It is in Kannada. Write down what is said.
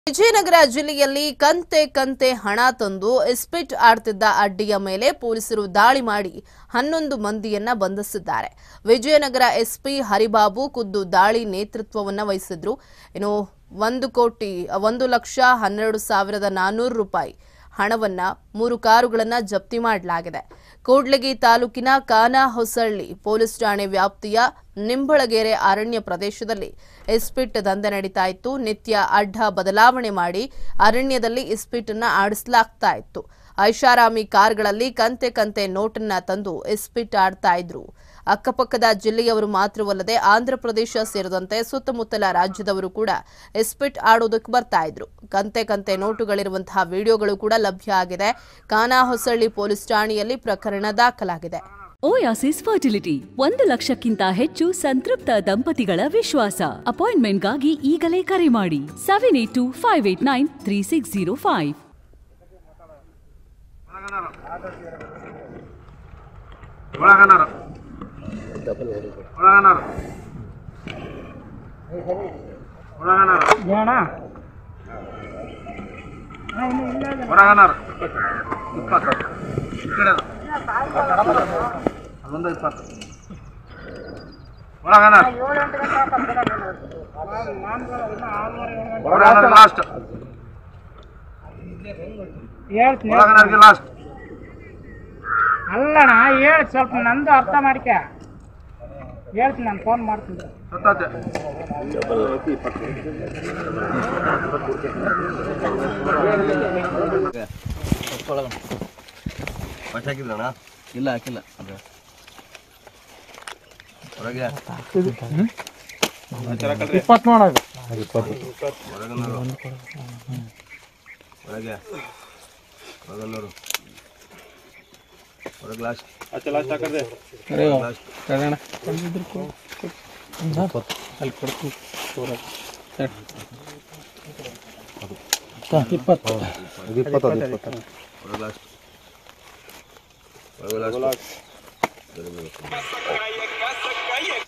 ವಿಜಯನಗರ ಜಿಲ್ಲೆಯಲ್ಲಿ ಕಂತೆ ಕಂತೆ ಹಣ ತಂದು ಇಸ್ಪಿಟ್ ಆಡ್ತಿದ್ದ ಅಡ್ಡಿಯ ಮೇಲೆ ಪೊಲೀಸರು ದಾಳಿ ಮಾಡಿ ಹನ್ನೊಂದು ಮಂದಿಯನ್ನ ಬಂಧಿಸಿದ್ದಾರೆ ವಿಜಯನಗರ ಎಸ್ಪಿ ಹರಿಬಾಬು ಖುದ್ದು ದಾಳಿ ನೇತೃತ್ವವನ್ನ ವಹಿಸಿದ್ರು ಇನ್ನು ಒಂದು ಕೋಟಿ ಒಂದು ಲಕ್ಷ ಹನ್ನೆರಡು ಸಾವಿರದ ನಾನ್ನೂರು ರೂಪಾಯಿ ಹಣವನ್ನ ಮೂರು ಕಾರುಗಳನ್ನ ಜಪ್ತಿ ಮಾಡಲಾಗಿದೆ ಕೂಡ್ಲಿಗಿ ತಾಲೂಕಿನ ಕಾನಾ ಹೊಸಳ್ಳಿ ಪೊಲೀಸ್ ಠಾಣೆ ವ್ಯಾಪ್ತಿಯ ನಿಂಬಳಗೆರೆ ಅರಣ್ಯ ಪ್ರದೇಶದಲ್ಲಿ ಇಸ್ಪಿಟ್ ದಂಧೆ ನಡೀತಾ ಇತ್ತು ನಿತ್ಯ ಅಡ್ಡ ಬದಲಾವಣೆ ಮಾಡಿ ಅರಣ್ಯದಲ್ಲಿ ಇಸ್ಪಿಟ್ ಅನ್ನ ಆಡಿಸಲಾಗ್ತಾ ಇತ್ತು ಐಷಾರಾಮಿ ಕಾರ್ಗಳಲ್ಲಿ ಕಂತೆ ಕಂತೆ ನೋಟನ್ನ ತಂದು ಇಸ್ಪಿಟ್ ಆಡ್ತಾ ಇದ್ರು ಅಕ್ಕಪಕ್ಕದ ಜಿಲ್ಲೆಯವರು ಮಾತ್ರವಲ್ಲದೆ ಆಂಧ್ರ ಪ್ರದೇಶ ಸೇರಿದಂತೆ ಸುತ್ತಮುತ್ತಲ ರಾಜ್ಯದವರು ಕೂಡ ಇಸ್ಪಿಟ್ ಆಡೋದಕ್ಕೆ ಬರ್ತಾ ಇದ್ರು ಕಂತೆ ಕಂತೆ ನೋಟುಗಳಿರುವಂತಹ ವಿಡಿಯೋಗಳು ಕೂಡ ಲಭ್ಯ ಆಗಿದೆ ಕಾನಾ ಹೊಸಳ್ಳಿ ಪೊಲೀಸ್ ಠಾಣೆಯಲ್ಲಿ ಪ್ರಕರಣ ದಾಖಲಾಗಿದೆ ಓಯಾಸಿಸ್ ಫರ್ಟಿಲಿಟಿ ಒಂದು ಲಕ್ಷಕ್ಕಿಂತ ಹೆಚ್ಚು ಸಂತೃಪ್ತ ದಂಪತಿಗಳ ವಿಶ್ವಾಸ ಅಪಾಯಿಂಟ್ಮೆಂಟ್ಗಾಗಿ ಈಗಲೇ ಕರೆ ಮಾಡಿ seven eight two five eight nine three six zero five ಒಳಗನಾರ ಒಳಗನಾರ ಒಳಗನಾರ ಹೊರಗನಾರ ಇಪ್ಪತ್ತು ಈ ಕಡೆ ಅದು. ಅದೊಂದು ಇಪ್ಪತ್ತು ಒಳಗನಾರ ಒಳಗನಾರ ಲಾಸ್ಟ್ ಹೇಳ್ತೀನಿ ಒಳಗನಾರ್ಗೆ ಲಾಸ್ಟ್ ಅಲ್ಲಣ್ಣ ಹೇಳಿ ಸ್ವಲ್ಪ ನಂದು ಅರ್ಥ ಮಾಡ್ಕ ಹೇಳ್ತೀನಿ ನಾನು ಫೋನ್ ಮಾಡ್ತೀನಿ ಸತ್ತತ್ತೆ ಪಟ್ಟ ಹಾಕಿದ್ರಣ್ಣ ಇಲ್ಲ ಹಾಕಿಲ್ಲ ಅದು ಹೊರಗೆ ಇಪ್ಪತ್ತು ನೋಡೋದು ಹೊರಗನ್ನೋರು ಹೊರಗೆ ಹೊರಗನ್ನೋರು ಹೊರಗೆ ಲಾಸ್ಟ್ ಲಾಸ್ಟ್ ಹೊರಗೆ ಲಾಸ್ಟ್ ಹೊರಗೆ ಲಾಸ್ಟ್